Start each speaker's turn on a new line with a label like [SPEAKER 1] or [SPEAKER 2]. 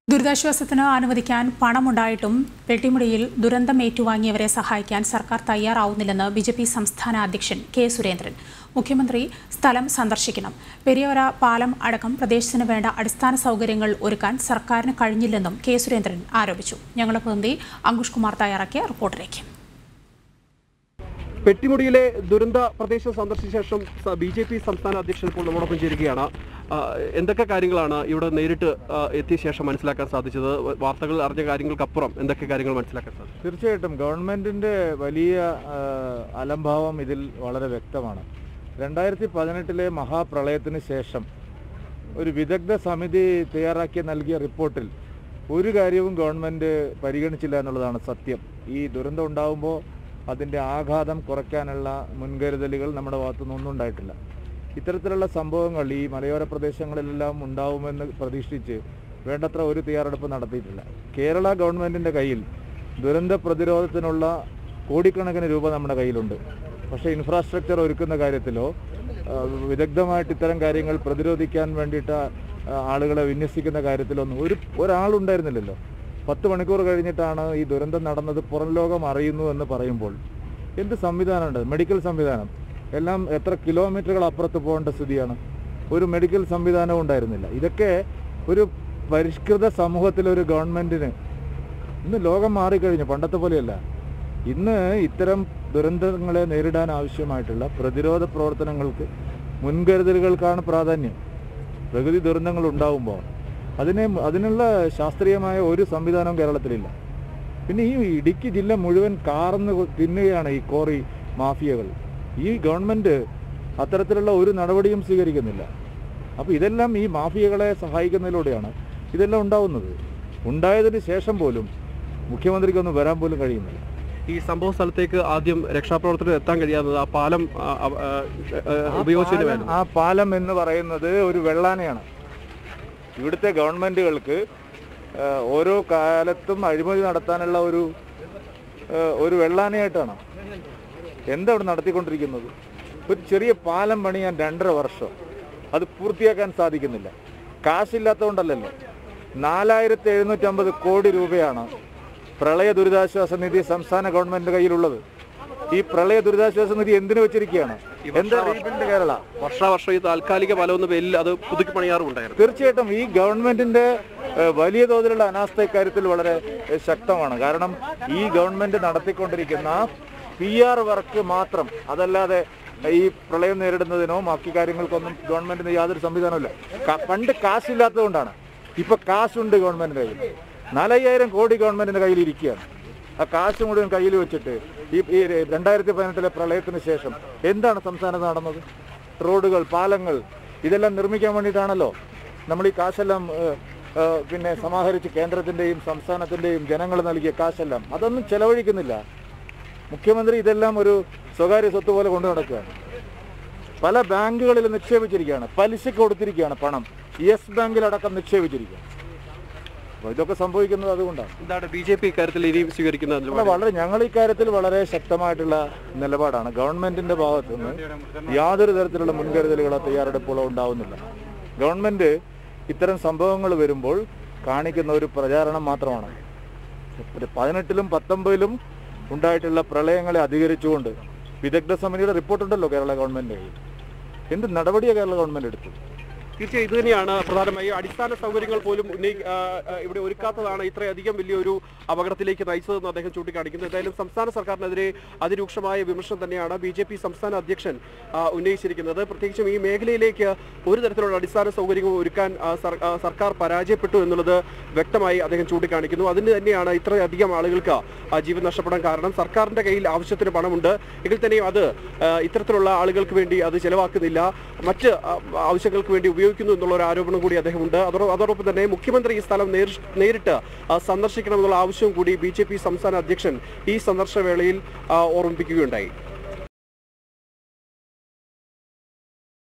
[SPEAKER 1] ദുരിതാശ്വാസത്തിന് അനുവദിക്കാൻ പണമുണ്ടായിട്ടും പെട്ടിമുടിയിൽ ദുരന്തം ഏറ്റുവാങ്ങിയവരെ സഹായിക്കാൻ സർക്കാർ തയ്യാറാവുന്നില്ലെന്ന് ബി ജെ പി സംസ്ഥാന അധ്യക്ഷൻ കെ സുരേന്ദ്രൻ മുഖ്യമന്ത്രി സ്ഥലം സന്ദർശിക്കണം പെരിയോര പാലം അടക്കം പ്രദേശത്തിന് വേണ്ട അടിസ്ഥാന സൗകര്യങ്ങൾ ഒരുക്കാൻ സർക്കാരിന് കഴിഞ്ഞില്ലെന്നും കെ സുരേന്ദ്രൻ ആരോപിച്ചു ഞങ്ങളുടെ പ്രതിനിധി അങ്കുഷ് കുമാർ തയ്യാറാക്കിയ റിപ്പോർട്ടിലേക്ക്
[SPEAKER 2] പെട്ടിമുടിയിലെ ദുരന്ത പ്രദേശം സന്ദർശിച്ച ശേഷം ബി ജെ പി സംസ്ഥാന അധ്യക്ഷൻ ഇപ്പോൾ നമ്മോടൊപ്പം ചേരുകയാണ് ആ, എന്തൊക്കെ കാര്യങ്ങളാണ് ഇവിടെ നേരിട്ട് ആ, എത്തിയ ശേഷം മനസ്സിലാക്കാൻ സാധിച്ചത് വാർത്തകൾ അറിഞ്ഞ കാര്യങ്ങൾക്കപ്പുറം എന്തൊക്കെ കാര്യങ്ങൾ മനസ്സിലാക്കാൻ സാധിച്ചു
[SPEAKER 3] തീർച്ചയായിട്ടും ഗവൺമെന്റിന്റെ വലിയ ആ, അലംഭാവം ഇതിൽ വളരെ വ്യക്തമാണ് രണ്ടായിരത്തി പതിനെട്ടിലെ മഹാപ്രളയത്തിന് ശേഷം ഒരു വിദഗ്ധ സമിതി തയ്യാറാക്കി നൽകിയ റിപ്പോർട്ടിൽ ഒരു കാര്യവും ഗവൺമെന്റ് പരിഗണിച്ചില്ല എന്നുള്ളതാണ് സത്യം ഈ ദുരന്തം ഉണ്ടാകുമ്പോൾ അതിൻ്റെ ആഘാതം കുറയ്ക്കാനുള്ള മുൻകരുതലുകൾ നമ്മുടെ ഭാഗത്തുനിന്നൊന്നും ഉണ്ടായിട്ടില്ല ഇത്തരത്തിലുള്ള സംഭവങ്ങൾ ഈ മലയോര പ്രദേശങ്ങളിലെല്ലാം ഉണ്ടാവുമെന്ന് പ്രതീക്ഷിച്ച് വേണ്ടത്ര ഒരു തയ്യാറെടുപ്പ് നടത്തിയിട്ടില്ല കേരള ഗവൺമെൻറ്റിൻ്റെ കയ്യിൽ ദുരന്ത പ്രതിരോധത്തിനുള്ള കോടിക്കണക്കിന് രൂപ നമ്മുടെ കയ്യിലുണ്ട് പക്ഷേ ഇൻഫ്രാസ്ട്രക്ചർ ഒരുക്കുന്ന കാര്യത്തിലോ ആ, വിദഗ്ധമായിട്ട് ഇത്തരം കാര്യങ്ങൾ പ്രതിരോധിക്കാൻ വേണ്ടിയിട്ട് ആ, ആളുകളെ വിന്യസിക്കുന്ന കാര്യത്തിലൊന്നും ഒരു ഒരാളുണ്ടായിരുന്നില്ലല്ലോ പത്ത് മണിക്കൂർ കഴിഞ്ഞിട്ടാണ് ഈ ദുരന്തം നടന്നത് പുറം ലോകം അറിയുന്നു എന്ന് പറയുമ്പോൾ എന്ത് സംവിധാനമുണ്ട് മെഡിക്കൽ സംവിധാനം എല്ലാം എത്ര കിലോമീറ്ററുകൾ അപ്പുറത്ത് പോകേണ്ട സ്ഥിതിയാണ് ഒരു മെഡിക്കൽ സംവിധാനവും ഉണ്ടായിരുന്നില്ല ഇതൊക്കെ ഒരു പരിഷ്കൃത സമൂഹത്തിലെ ഒരു ഗവൺമെൻറ്റിന് ഇന്ന് ലോകം മാറിക്കഴിഞ്ഞു പണ്ടത്തെ പോലെയല്ല ഇന്ന് ഇത്തരം ദുരന്തങ്ങളെ നേരിടാൻ ആവശ്യമായിട്ടുള്ള പ്രതിരോധ പ്രവർത്തനങ്ങൾക്ക് മുൻകരുതലുകൾക്കാണ് പ്രാധാന്യം പ്രകൃതി ദുരന്തങ്ങൾ ഉണ്ടാവുമ്പോൾ അതിനെ അതിനുള്ള ശാസ്ത്രീയമായ ഒരു സംവിധാനവും കേരളത്തിലില്ല പിന്നെ ഈ ഇടുക്കി ജില്ല മുഴുവൻ കാർന്ന് കൊ- തിന്നുകയാണ് ഈ കോറി മാഫിയകൾ ഈ ഗവൺമെൻറ് അത്തരത്തിലുള്ള ഒരു നടപടിയും സ്വീകരിക്കുന്നില്ല അപ്പോൾ ഇതെല്ലാം ഈ മാഫിയകളെ സഹായിക്കുന്നതിലൂടെയാണ് ഇതെല്ലാം ഉണ്ടാവുന്നത് ഉണ്ടായതിന് ശേഷം പോലും മുഖ്യമന്ത്രിക്കൊന്നും വരാൻ പോലും കഴിയുന്നില്ല
[SPEAKER 2] ഈ സംഭവ സ്ഥലത്തേക്ക് ആദ്യം രക്ഷാപ്രവർത്തനം എത്താൻ കഴിയാത്തത് ആ പാലം ആ, ആ, ആ,
[SPEAKER 3] ആ
[SPEAKER 2] ഉപയോഗിച്ചതിന്
[SPEAKER 3] പാലം-
[SPEAKER 2] വേണം
[SPEAKER 3] ആ പാലം എന്ന് പറയുന്നത് ഒരു വെള്ളാനയാണ് ഇവിടുത്തെ ഗവൺമെന്റുകൾക്ക് ആ, ഓരോ കാലത്തും അഴിമതി നടത്താനുള്ള ഒരു ആ, ഒരു വെള്ളാനയായിട്ടാണ് എന്താ ഇവിടെ നടത്തിക്കൊണ്ടിരിക്കുന്നത് ഒരു ചെറിയ പാലം പണിയാൻ രണ്ടര വർഷം അത് പൂർത്തിയാക്കാൻ സാധിക്കുന്നില്ല കാശില്ലാത്തതുകൊണ്ടല്ലല്ലോ നാലായിരത്തി എഴുന്നൂറ്റമ്പത് കോടി രൂപയാണ് പ്രളയ ദുരിതാശ്വാസ നിധി സംസ്ഥാന ഗവൺമെന്റിന്റെ കയ്യിലുള്ളത് ഈ പ്രളയ ദുരിതാശ്വാസ നിധി എന്തിനു വെച്ചിരിക്കുകയാണ് എന്താ റീബിൽഡ് കേരള
[SPEAKER 2] വർഷാവർഷം ഈ താൽക്കാലിക പാലം എന്ന പേരിൽ അത് പുതുക്കി പണിയാറുമുണ്ടായിരുന്നു
[SPEAKER 3] തീർച്ചയായിട്ടും ഈ ഗവൺമെന്റിന്റെ ഏഹ്, വലിയ തോതിലുള്ള അനാസ്ഥ ഇക്കാര്യത്തിൽ വളരെ ഏഹ്, ശക്തമാണ് കാരണം ഈ ഗവൺമെന്റ് നടത്തിക്കൊണ്ടിരിക്കുന്ന പി ആർ വർക്ക് മാത്രം അതല്ലാതെ ഈ പ്രളയം നേരിടുന്നതിനോ ബാക്കി കാര്യങ്ങൾക്കൊന്നും ഗവൺമെന്റിന് യാതൊരു സംവിധാനമില്ല ക- പണ്ട് കാശില്ലാത്തതുകൊണ്ടാണ് ഇപ്പൊ കാശുണ്ട് ഗവൺമെന്റിന്റെ കയ്യിൽ നാലയ്യായിരം കോടി ഗവൺമെന്റിന്റെ കയ്യിൽ ഇരിക്കുകയാണ് ആ കാശ് മുഴുവൻ കയ്യിൽ വെച്ചിട്ട് ഈ ഈ രണ്ടായിരത്തി പതിനെട്ടിലെ പ്രളയത്തിന് ശേഷം എന്താണ് സംസ്ഥാനത്ത് നടന്നത് റോഡുകൾ പാലങ്ങൾ ഇതെല്ലാം നിർമ്മിക്കാൻ വേണ്ടിയിട്ടാണല്ലോ നമ്മൾ ഈ കാശെല്ലാം ഏഹ്, ഏഹ്, പിന്നെ സമാഹരിച്ച് കേന്ദ്രത്തിൻ്റെയും സംസ്ഥാനത്തിൻ്റെയും ജനങ്ങൾ നൽകിയ കാശെല്ലാം അതൊന്നും ചെലവഴിക്കുന്നില്ല മുഖ്യമന്ത്രി ഇതെല്ലാം ഒരു സ്വകാര്യ സ്വത്ത് പോലെ കൊണ്ടു നടക്കുകയാണ് പല ബാങ്കുകളിൽ നിക്ഷേപിച്ചിരിക്കുകയാണ് പലിശക്ക് കൊടുത്തിരിക്കുകയാണ് പണം യെസ് ബാങ്കിലടക്കം നിക്ഷേപിച്ചിരിക്കുകയാണ് അപ്പോൾ ഇതൊക്കെ സംഭവിക്കുന്നത് അതുകൊണ്ടാണ്
[SPEAKER 2] എന്താണ് ബി ജെ പി ഇക്കാര്യത്തിൽ ഇനി സ്വീകരിക്കുന്ന
[SPEAKER 3] അല്ല,
[SPEAKER 2] നിലപാട്?
[SPEAKER 3] വളരെ ഞങ്ങൾ ഇക്കാര്യത്തിൽ വളരെ ശക്തമായിട്ടുള്ള നിലപാടാണ് ഗവൺമെന്റിന്റെ ഭാഗത്തു നിന്ന് യാതൊരു തരത്തിലുള്ള മുൻകരുതലുകളോ തയ്യാറെടുപ്പുകളോ ഉണ്ടാവുന്നില്ല ഗവൺമെന്റ് ഇത്തരം സംഭവങ്ങൾ വരുമ്പോൾ കാണിക്കുന്ന ഒരു പ്രചാരണം മാത്രമാണ് ഒരു പതിനെട്ടിലും പത്തൊമ്പതിലും ഉണ്ടായിട്ടുള്ള പ്രളയങ്ങളെ അധികരിച്ചുകൊണ്ട് വിദഗ്ധ സമിതിയുടെ റിപ്പോർട്ടുണ്ടല്ലോ കേരള ഗവൺമെന്റ് എന്ത് നടപടിയാണ് കേരള ഗവൺമെന്റ് എടുത്തത്
[SPEAKER 2] തീർച്ചയായും ഇത് തന്നെയാണ് പ്രധാനമായും അടിസ്ഥാന സൗകര്യങ്ങൾ പോലും ഉന്നയി ആ, ആ, ഇവിടെ ഒരുക്കാത്തതാണ് ഇത്രയധികം വലിയൊരു അപകടത്തിലേക്ക് നയിച്ചതെന്ന് അദ്ദേഹം ചൂണ്ടിക്കാണിക്കുന്നത് എന്തായാലും സംസ്ഥാന സർക്കാരിനെതിരെ അതിരൂക്ഷമായ വിമർശനം തന്നെയാണ് ബി ജെ പി സംസ്ഥാന അധ്യക്ഷൻ ആ, ഉന്നയിച്ചിരിക്കുന്നത് പ്രത്യേകിച്ചും ഈ മേഖലയിലേക്ക് ഒരു തരത്തിലുള്ള അടിസ്ഥാന സൗകര്യങ്ങൾ ഒരുക്കാൻ ആ, സർ- ആ, സർക്കാർ പരാജയപ്പെട്ടു എന്നുള്ളത് വ്യക്തമായി അദ്ദേഹം ചൂണ്ടിക്കാണിക്കുന്നു അതിന് തന്നെയാണ് ഇത്രയധികം ആളുകൾക്ക് ആ, ജീവൻ നഷ്ടപ്പെടാൻ കാരണം സർക്കാരിന്റെ കയ്യിൽ ആവശ്യത്തിന് പണമുണ്ട് എങ്കിൽ തന്നെയും അത് ആ, ഇത്തരത്തിലുള്ള ആളുകൾക്ക് വേണ്ടി അത് ചെലവാക്കുന്നില്ല മറ്റ് ആ, ആവശ്യങ്ങൾക്ക് വേണ്ടി ഉപയോഗിക്കുന്നു എന്നുള്ള ഒരു ആരോപണം കൂടി അദ്ദേഹമുണ്ട് അതോ- അതോടൊപ്പം തന്നെ മുഖ്യമന്ത്രി ഈ സ്ഥലം നേരി- നേരിട്ട് ആ, സന്ദർശിക്കണമെന്നുള്ള ആവശ്യവും കൂടി ബി സംസ്ഥാന അധ്യക്ഷൻ ഈ സന്ദർശന വേളയിൽ ആ, ഓർമ്മിപ്പിക്കുകയുണ്ടായി